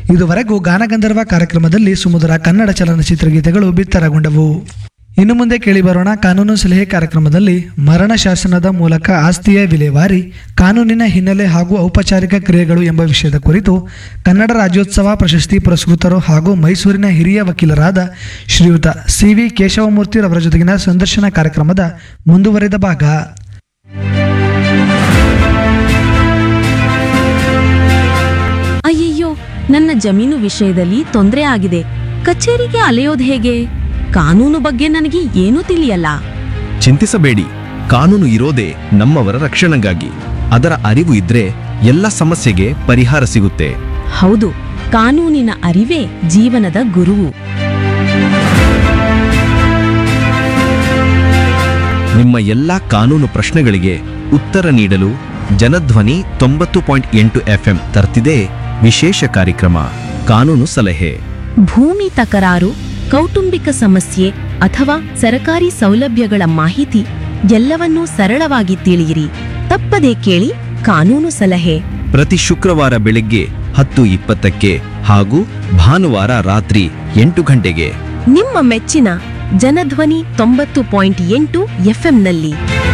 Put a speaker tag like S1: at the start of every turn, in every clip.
S1: ಇದುವರೆಗೂ ಗಾನಗಂಧರ್ವ ಕಾರ್ಯಕ್ರಮದಲ್ಲಿ ಸುಮಧುರ ಕನ್ನಡ ಚಲನಚಿತ್ರ ಗೀತೆಗಳು ಬಿತ್ತರಗೊಂಡವು ಇನ್ನು ಮುಂದೆ ಕೇಳಿಬರೋಣ ಕಾನೂನು ಸಲಹೆ ಕಾರ್ಯಕ್ರಮದಲ್ಲಿ ಮರಣ ಶಾಸನದ ಮೂಲಕ ಆಸ್ತಿಯ ವಿಲೇವಾರಿ ಕಾನೂನಿನ ಹಿನ್ನೆಲೆ ಹಾಗೂ ಔಪಚಾರಿಕ ಕ್ರಿಯೆಗಳು ಎಂಬ ವಿಷಯದ ಕುರಿತು ಕನ್ನಡ ರಾಜ್ಯೋತ್ಸವ ಪ್ರಶಸ್ತಿ ಪುರಸ್ಕೃತರು ಹಾಗೂ ಮೈಸೂರಿನ ಹಿರಿಯ ವಕೀಲರಾದ ಶ್ರೀಯುತ ಸಿ ವಿ ಕೇಶವಮೂರ್ತಿರವರ ಜೊತೆಗಿನ ಸಂದರ್ಶನ ಕಾರ್ಯಕ್ರಮದ ಮುಂದುವರೆದ ಭಾಗ
S2: ಅಯ್ಯಯ್ಯೋ ನನ್ನ ಜಮೀನು ವಿಷಯದಲ್ಲಿ ತೊಂದರೆ ಆಗಿದೆ ಕಚೇರಿಗೆ ಅಲೆಯೋದು ಹೇಗೆ ಕಾನೂನು ಬಗ್ಗೆ ನನಗೆ ಏನೂ ತಿಳಿಯಲ್ಲ
S3: ಚಿಂತಿಸಬೇಡಿ ಕಾನೂನು ಇರೋದೇ ನಮ್ಮವರ ರಕ್ಷಣೆಗಾಗಿ ಅದರ ಅರಿವು ಇದ್ರೆ ಎಲ್ಲ ಸಮಸ್ಯೆಗೆ ಪರಿಹಾರ ಸಿಗುತ್ತೆ
S2: ಹೌದು ಕಾನೂನಿನ ಅರಿವೇ ಜೀವನದ ಗುರುವು
S3: ನಿಮ್ಮ ಎಲ್ಲ ಕಾನೂನು ಪ್ರಶ್ನೆಗಳಿಗೆ ಉತ್ತರ ನೀಡಲು ಜನಧ್ವನಿ ತೊಂಬತ್ತು ಪಾಯಿಂಟ್ ಎಂಟು ಎಫ್ಎಂ ತರ್ತಿದೆ ವಿಶೇಷ ಕಾರ್ಯಕ್ರಮ ಕಾನೂನು ಸಲಹೆ
S2: ಭೂಮಿ ತಕರಾರು ಕೌಟುಂಬಿಕ ಸಮಸ್ಯೆ ಅಥವಾ ಸರಕಾರಿ ಸೌಲಭ್ಯಗಳ ಮಾಹಿತಿ ಎಲ್ಲವನ್ನೂ ಸರಳವಾಗಿ ತಿಳಿಯಿರಿ ತಪ್ಪದೇ ಕೇಳಿ ಕಾನೂನು ಸಲಹೆ
S3: ಪ್ರತಿ ಶುಕ್ರವಾರ ಬೆಳಗ್ಗೆ ಹತ್ತು ಇಪ್ಪತ್ತಕ್ಕೆ ಹಾಗೂ ಭಾನುವಾರ ರಾತ್ರಿ ಎಂಟು ಗಂಟೆಗೆ
S2: ನಿಮ್ಮ ಮೆಚ್ಚಿನ ಜನಧ್ವನಿ ತೊಂಬತ್ತು ಪಾಯಿಂಟ್ ಎಂಟು ಎಫ್ಎಂನಲ್ಲಿ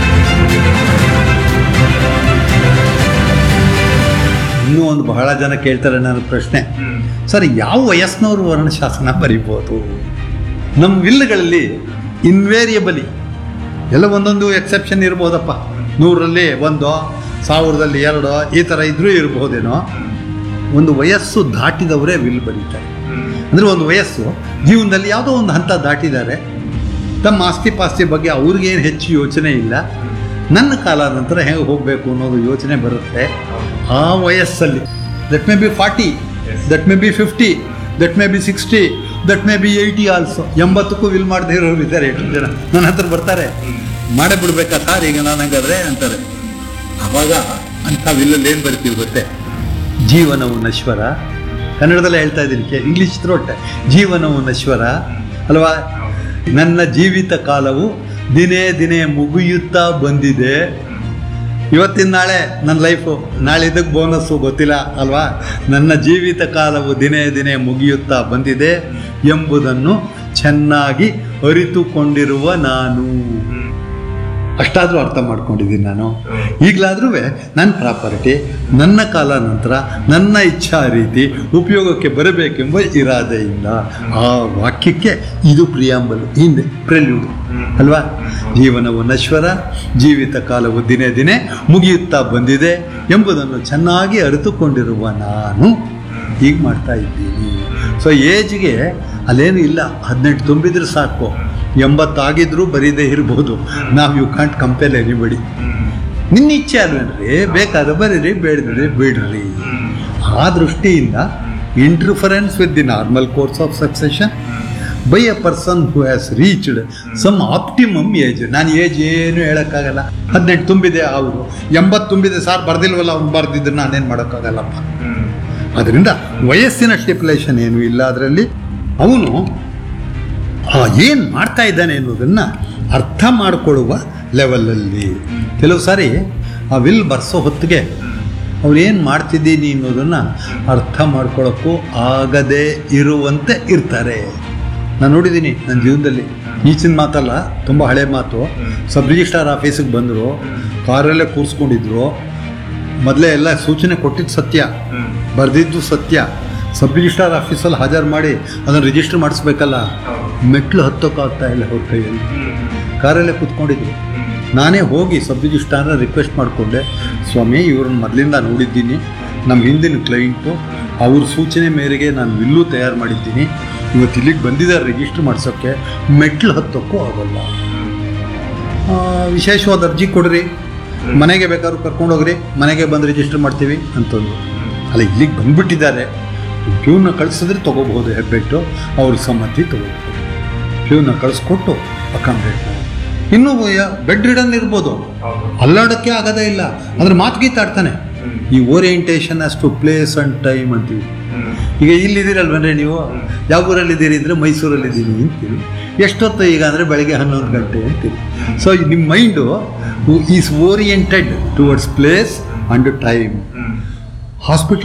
S4: ಇನ್ನೂ ಒಂದು ಬಹಳ ಜನ ಕೇಳ್ತಾರೆ ನನ್ನ ಪ್ರಶ್ನೆ ಸರ್ ಯಾವ ವಯಸ್ಸಿನವರು ವರ್ಣಶಾಸನ ಬರಿಬೋದು ನಮ್ಮ ವಿಲ್ಗಳಲ್ಲಿ ಇನ್ವೇರಿಯಬಲಿ ಎಲ್ಲ ಒಂದೊಂದು ಎಕ್ಸೆಪ್ಷನ್ ಇರ್ಬೋದಪ್ಪ ನೂರರಲ್ಲಿ ಒಂದು ಸಾವಿರದಲ್ಲಿ ಎರಡು ಈ ಥರ ಇದ್ರೂ ಇರ್ಬೋದೇನೋ ಒಂದು ವಯಸ್ಸು ದಾಟಿದವರೇ ವಿಲ್ ಬರೀತಾರೆ ಅಂದರೆ ಒಂದು ವಯಸ್ಸು ಜೀವನದಲ್ಲಿ ಯಾವುದೋ ಒಂದು ಹಂತ ದಾಟಿದ್ದಾರೆ ತಮ್ಮ ಆಸ್ತಿ ಪಾಸ್ತಿ ಬಗ್ಗೆ ಅವ್ರಿಗೇನು ಹೆಚ್ಚು ಯೋಚನೆ ಇಲ್ಲ ನನ್ನ ಕಾಲ ನಂತರ ಹೇಗೆ ಹೋಗಬೇಕು ಅನ್ನೋದು ಯೋಚನೆ ಬರುತ್ತೆ ಆ ವಯಸ್ಸಲ್ಲಿ that may be forty that may be fifty that may be sixty that may be eighty also ಎಂಬತ್ತಕ್ಕೂ ವಿಲ್ ಮಾಡದೇ ಇರೋರು ಇದ್ದಾರೆ ಎಷ್ಟು ಜನ ನನ್ನ ಹತ್ರ ಬರ್ತಾರೆ ಮಾಡೇ ಬಿಡ್ಬೇಕಾ ಸರ್ ಈಗ ನಾನು ಹಂಗಾದ್ರೆ ಅಂತಾರೆ ಆವಾಗ ಅಂಥ ವಿಲ್ಲಲ್ಲಿ ಏನು ಬರ್ತೀವಿ ಗೊತ್ತೇ ಜೀವನವು ನಶ್ವರ ಕನ್ನಡದಲ್ಲೇ ಹೇಳ್ತಾ ಇದ್ದೀನಿ ಕೇ ಇಂಗ್ಲೀಷ್ ಥ್ರೋಟ್ ಜೀವನವು ನಶ್ವರ ಅಲ್ವಾ ನನ್ನ ಜೀವಿತ ಕಾಲವು ದಿನೇ ದಿನೇ ಮುಗಿಯುತ್ತಾ ಬಂದಿದೆ ಇವತ್ತಿನ ನಾಳೆ ನನ್ನ ಲೈಫು ನಾಳೆ ಇದಕ್ಕೆ ಬೋನಸ್ಸು ಗೊತ್ತಿಲ್ಲ ಅಲ್ವಾ ನನ್ನ ಜೀವಿತ ಕಾಲವು ದಿನೇ ದಿನೇ ಮುಗಿಯುತ್ತಾ ಬಂದಿದೆ ಎಂಬುದನ್ನು ಚೆನ್ನಾಗಿ ಅರಿತುಕೊಂಡಿರುವ ನಾನು ಅಷ್ಟಾದರೂ ಅರ್ಥ ಮಾಡ್ಕೊಂಡಿದ್ದೀನಿ ನಾನು ಈಗಲಾದ್ರೂ ನನ್ನ ಪ್ರಾಪರ್ಟಿ ನನ್ನ ಕಾಲ ನಂತರ ನನ್ನ ಇಚ್ಛಾ ರೀತಿ ಉಪಯೋಗಕ್ಕೆ ಬರಬೇಕೆಂಬ ಇರಾದೆಯಿಂದ ಆ ವಾಕ್ಯಕ್ಕೆ ಇದು ಪ್ರಿಯಾಂಬಲ್ ಹಿಂದೆ ಪ್ರೆಲ್ಯೂಡ್ ಅಲ್ವಾ ಜೀವನವು ನಶ್ವರ ಜೀವಿತ ಕಾಲವು ದಿನೇ ದಿನೇ ಮುಗಿಯುತ್ತಾ ಬಂದಿದೆ ಎಂಬುದನ್ನು ಚೆನ್ನಾಗಿ ಅರಿತುಕೊಂಡಿರುವ ನಾನು ಹೀಗೆ ಮಾಡ್ತಾ ಇದ್ದೀನಿ ಸೊ ಏಜ್ಗೆ ಅಲ್ಲೇನು ಇಲ್ಲ ಹದಿನೆಂಟು ತುಂಬಿದ್ರೆ ಸಾಕು ಎಂಬತ್ತಾಗಿದ್ರೂ ಬರೀದೇ ಇರ್ಬೋದು ನಾವು ಯು ಕಾಂಟ್ ಕಂಪೇಲ್ ಎನಿಬಡಿ ನಿನ್ನ ಇಚ್ಛೆ ಅಲ್ವೇನ್ರಿ ಬೇಕಾದ್ರೆ ಬರೀರಿ ಬೇಡದ್ರಿ ಬಿಡ್ರಿ ಆ ದೃಷ್ಟಿಯಿಂದ interference with the normal course of succession by a person who has reached some optimum age ನಾನು ಏಜ್ ಏನು ಹೇಳೋಕ್ಕಾಗಲ್ಲ ಹದಿನೆಂಟು ತುಂಬಿದೆ ಅವರು ಎಂಬತ್ತು ತುಂಬಿದೆ ಸಾರ್ ಬರ್ದಿಲ್ವಲ್ಲ ಅವ್ನು ಬರ್ದಿದ್ರೆ ನಾನೇನು ಮಾಡೋಕ್ಕಾಗಲ್ಲಪ್ಪ ಅದರಿಂದ ವಯಸ್ಸಿನ ಸ್ಟಿಪ್ಯುಲೇಷನ್ ಏನೂ ಇಲ್ಲ ಅದರಲ್ಲಿ ಅವನು ಏನು ಮಾಡ್ತಾ ಇದ್ದಾನೆ ಅನ್ನೋದನ್ನು ಅರ್ಥ ಮಾಡಿಕೊಳ್ಳುವ ಲೆವೆಲಲ್ಲಿ ಕೆಲವು ಸಾರಿ ಆ ವಿಲ್ ಬರ್ಸೋ ಹೊತ್ತಿಗೆ ಅವ್ರು ಏನು ಮಾಡ್ತಿದ್ದೀನಿ ಅನ್ನೋದನ್ನು ಅರ್ಥ ಮಾಡ್ಕೊಳ್ಳೋಕ್ಕೂ ಆಗದೇ ಇರುವಂತೆ ಇರ್ತಾರೆ ನಾನು ನೋಡಿದ್ದೀನಿ ನನ್ನ ಜೀವನದಲ್ಲಿ ಈಚಿನ ಮಾತಲ್ಲ ತುಂಬ ಹಳೆ ಮಾತು ಸಬ್ ರಿಜಿಸ್ಟ್ರಾರ್ ಆಫೀಸಿಗೆ ಬಂದರು ಕಾರಲ್ಲೇ ಕೂರಿಸ್ಕೊಂಡಿದ್ರು ಮೊದಲೇ ಎಲ್ಲ ಸೂಚನೆ ಕೊಟ್ಟಿದ್ದು ಸತ್ಯ ಬರೆದಿದ್ದು ಸತ್ಯ ಸಬ್ ರಿಜಿಸ್ಟ್ರಾರ್ ಆಫೀಸಲ್ಲಿ ಹಾಜರು ಮಾಡಿ ಅದನ್ನು ರಿಜಿಸ್ಟರ್ ಮಾಡಿಸ್ಬೇಕಲ್ಲ ಮೆಟ್ಲು ಹತ್ತೋಕ್ಕಾಗ್ತಾ ಇಲ್ಲ ಅವ್ರ ಕೈಯಲ್ಲಿ ಕಾರಲ್ಲೇ ಕೂತ್ಕೊಂಡಿದ್ರು ನಾನೇ ಹೋಗಿ ಸಬ್ ರಿಜಿಸ್ಟ್ರಾರ್ನ ರಿಕ್ವೆಸ್ಟ್ ಮಾಡಿಕೊಂಡೆ ಸ್ವಾಮಿ ಇವ್ರನ್ನ ಮೊದಲಿಂದ ನೋಡಿದ್ದೀನಿ ನಮ್ಮ ಹಿಂದಿನ ಕ್ಲೈಂಟು ಅವ್ರ ಸೂಚನೆ ಮೇರೆಗೆ ನಾನು ವಿಲ್ಲು ತಯಾರು ಮಾಡಿದ್ದೀನಿ ಇವತ್ತು ಇಲ್ಲಿಗೆ ಬಂದಿದ್ದಾರೆ ರಿಜಿಸ್ಟರ್ ಮಾಡ್ಸೋಕ್ಕೆ ಮೆಟ್ಲು ಹತ್ತೋಕ್ಕೂ ಆಗೋಲ್ಲ ಆ, ವಿಶೇಷವಾದ ಅರ್ಜಿ ಕೊಡ್ರಿ ಮನೆಗೆ ಬೇಕಾದ್ರೂ ಕರ್ಕೊಂಡು ಹೋಗ್ರಿ ಮನೆಗೆ ಬಂದು ರಿಜಿಸ್ಟರ್ ಮಾಡ್ತೀವಿ ಅಂತಂದು ಅಲ್ಲ ಇಲ್ಲಿಗೆ ಬಂದ್ಬಿಟ್ಟಿದ್ದಾರೆ ಪ್ಯೂನ್ನ ಕಳಿಸಿದ್ರೆ ತೊಗೋಬಹುದು ಹೆಬ್ಬೆಟ್ಟು ಅವ್ರ ಸಮ್ಮತಿ ತೊಗೋಬಹುದು ಪ್ಯೂನ್ನ ಕಳಿಸ್ಕೊಟ್ಟು ಅಕಾಮಡೇಟ್ ಇನ್ನೂ ಬೆಡ್ ರಿಡನ್ ಇರ್ಬೋದು ಅಲ್ಲಾಡೋಕ್ಕೆ ಆಗೋದೇ ಇಲ್ಲ ಅಂದ್ರೆ ಮಾತು ಗೀತಾಡ್ತಾನೆ ಈ ಓರಿಯೆಂಟೇಷನ್ ಅಷ್ಟು ಪ್ಲೇಸ್ ಅಂಡ್ ಟೈಮ್ ಅಂತೀವಿ ಈಗ ಇಲ್ಲಿದ್ದೀರಲ್ವನ್ರಿ ನೀವು ಯಾವ ಊರಲ್ಲಿದ್ದೀರಿ ಅಂದರೆ ಮೈಸೂರಲ್ಲಿದ್ದೀನಿ ಅಂತೀವಿ ಎಷ್ಟೊತ್ತು ಈಗ ಅಂದರೆ ಬೆಳಗ್ಗೆ ಹನ್ನೊಂದು ಗಂಟೆ ಅಂತೀವಿ ಸೊ ನಿಮ್ಮ mind is oriented towards place and time hospital